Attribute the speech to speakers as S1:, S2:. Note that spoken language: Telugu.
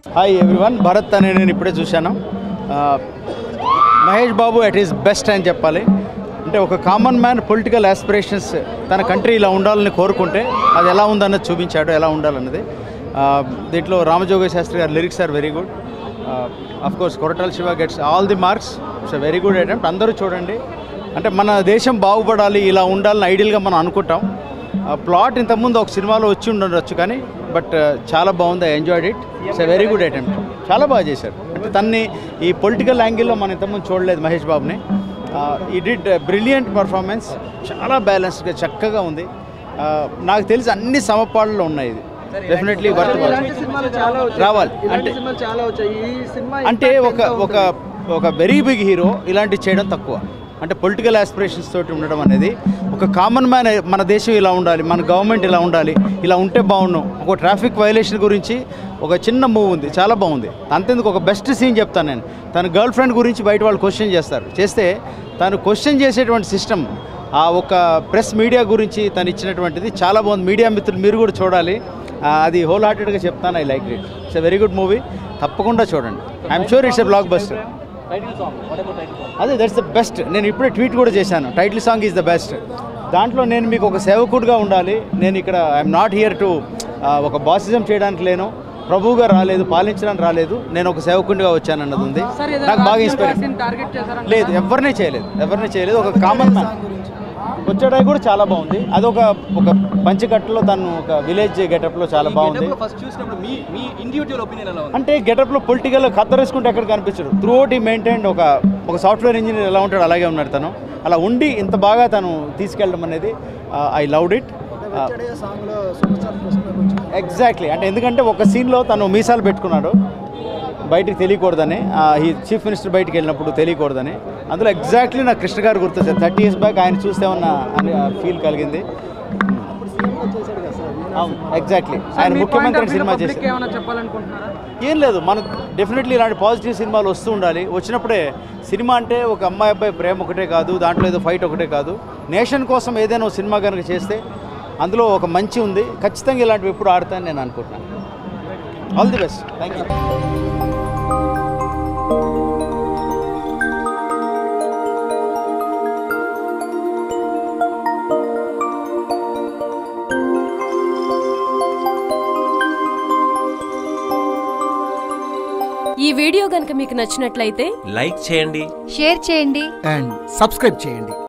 S1: హాయ్ ఎవ్రీవన్ భరత్ అని నేను ఇప్పుడే చూశాను ఆ, Mahesh Babu at his best అని చెప్పాలి అంటే ఒక కామన్ మ్యాన్ పొలిటికల్ ఆస్పిరేషన్స్ తన కంట్రీ ఇలా ఉండాలని కోరుకుంటే అది ఎలా ఉందన్నది చూపించాడు ఎలా ఉండాలన్నది ఆ, దీంట్లో రామజోగ శాస్త్రి గారి lyrics are very good of course Koratala Siva gets all the marks it's very good attempt అందరూ చూడండి అంటే మన దేశం బాగుపడాలి ఇలా ఉండాలని ఐడియల్గా మనం అనుకుంటాం ప్లాట్ ఇంతకుముందు ఒక సినిమాలో వచ్చి ఉండొచ్చు కానీ బట్ చాలా బాగుంది I enjoyed it it's a very good attempt చాలా బాగా చేశారు అంటే తన్ని ఈ పొలిటికల్ యాంగిల్లో మనం ఇంతకుముందు చూడలేదు మహేష్ బాబుని ఈ డిడ్ బ్రిలియంట్ పర్ఫార్మెన్స్ చాలా బ్యాలెన్స్డ్గా చక్కగా ఉంది ఆ, నాకు తెలిసి అన్ని సమపాళ్ళలో ఉన్నాయి ఇది డెఫినెట్లీ వర్త్
S2: ఇలాంటి సినిమాలు చాలా వచ్చాయి
S1: రావాలి.
S2: ఇలాంటి
S1: అంటే-
S2: సినిమాలు చాలా వచ్చాయి ఈ సినిమా
S1: అంటే
S2: impact
S1: ఒక
S2: ఎంత
S1: ఒక
S2: ఉంటుంది?
S1: ఒక వెరీ బిగ్ హీరో ఇలాంటివి చేయడం తక్కువ అంటే పొలిటికల్ ఆస్పిరేషన్స్ తోటి ఉండడం అనేది ఒక కామన్ మ్యాన్ మన దేశం ఇలా ఉండాలి మన గవర్నమెంట్ ఇలా ఉండాలి ఇలా ఉంటే బాగున్నాం ఒక ట్రాఫిక్ వైలేషన్ గురించి ఒక చిన్న మూవ్ ఉంది చాలా బాగుంది అంతేందుకు ఒక బెస్ట్ సీన్ చెప్తాను నేను తన గర్ల్ ఫ్రెండ్ గురించి బయట వాళ్ళు క్వశ్చన్ చేస్తారు చేస్తే తను క్వశ్చన్ చేసేటువంటి సిస్టమ్ ఆ ఒక ప్రెస్ మీడియా గురించి తను ఇచ్చినటువంటిది చాలా బాగుంది మీడియా మిత్రులు మీరు కూడా చూడాలి ఆ, అది హోల్ హార్టెడ్గా చెప్తాను I like it it's a very good movie తప్పకుండా చూడండి I'm sure it's a blockbuster అదే దట్స్ ద బెస్ట్ నేను ఇప్పుడే ట్వీట్ కూడా చేశాను title song is the best దాంట్లో నేను మీకు ఒక సేవకుడిగా ఉండాలి నేను ఇక్కడ ఐఎమ్ నాట్ హియర్ టు ఒక బాసిజం చేయడానికి లేను ప్రభువుగా రాలేదు పాలించడానికి రాలేదు నేను ఒక సేవకుడిగా వచ్చాను అన్నది ఉంది
S2: సార్ ఏదైనా
S1: నాకు బాగా
S2: రాజకీయ
S1: ఇన్స్పైర్
S2: పార్టీని టార్గెట్ చేశారా
S1: లేదు ఎవరినే చేయలేదు ఎవరిని చేయలేదు ఒక కామన్ మ్యాన్ వచ్చాడాయి కూడా చాలా బాగుంది అదొక ఒక పంచకట్టులో తను ఒక విలేజ్ గెటప్లో చాలా బాగుంది
S3: ఫస్ట్ చూసినప్పుడు మీ మీ ఇండివిజువల్ ఒపీనియన్ ఎలా ఉంది
S1: అంటే గెటప్లో పొలిటికల్ కత్తరేసుకుంటే ఎక్కడ కనిపించడు త్రూ అవుట్ ఈ మెయింటైన్ ఒక ఒక సాఫ్ట్వేర్ ఇంజనీర్ ఎలా ఉంటాడు అలాగే ఉన్నాడు తను అలా ఉండి ఇంత బాగా తను తీసుకెళ్ళడం అనేది ఐ లవ్డ్ ఇట్ ఎగ్జాక్ట్లీ అంటే ఎందుకంటే ఒక సీన్లో తను మీసాలు పెట్టుకున్నాడు బయటికి తెలియకూడదని ఈ చీఫ్ మినిస్టర్ బయటికి వెళ్ళినప్పుడు తెలియకూడదని అందులో ఎగ్జాక్ట్లీ నాకు కృష్ణ గారు గుర్తొచ్చారు థర్టీ ఇయర్స్ బ్యాక్ ఆయన చూస్తేమన్నా అని ఫీల్ కలిగింది అవును ఎగ్జాక్ట్లీ
S2: సార్,
S1: ఆయన
S2: మీ point
S1: ముఖ్యమంత్రి
S2: of view
S1: సినిమా
S2: public
S1: చేశారు
S2: ఏమైనా చెప్పాలనుకుంటున్నారా
S1: ఏం లేదు మనకు డెఫినెట్లీ ఇలాంటి పాజిటివ్ సినిమాలు వస్తూ ఉండాలి వచ్చినప్పుడే సినిమా అంటే ఒక అమ్మాయి అబ్బాయి ప్రేమ ఒకటే కాదు దాంట్లో ఏదో ఫైట్ ఒకటే కాదు నేషన్ కోసం ఏదైనా ఒక సినిమా కనుక చేస్తే అందులో ఒక మంచి ఉంది ఖచ్చితంగా ఇలాంటివి ఎప్పుడు ఆడతాయని నేను అనుకుంటున్నాను all the best thank you
S4: ఈ వీడియో గనుక మీకు నచ్చినట్లయితే
S5: లైక్ చేయండి
S4: షేర్ చేయండి
S6: అండ్ సబ్స్క్రైబ్ చేయండి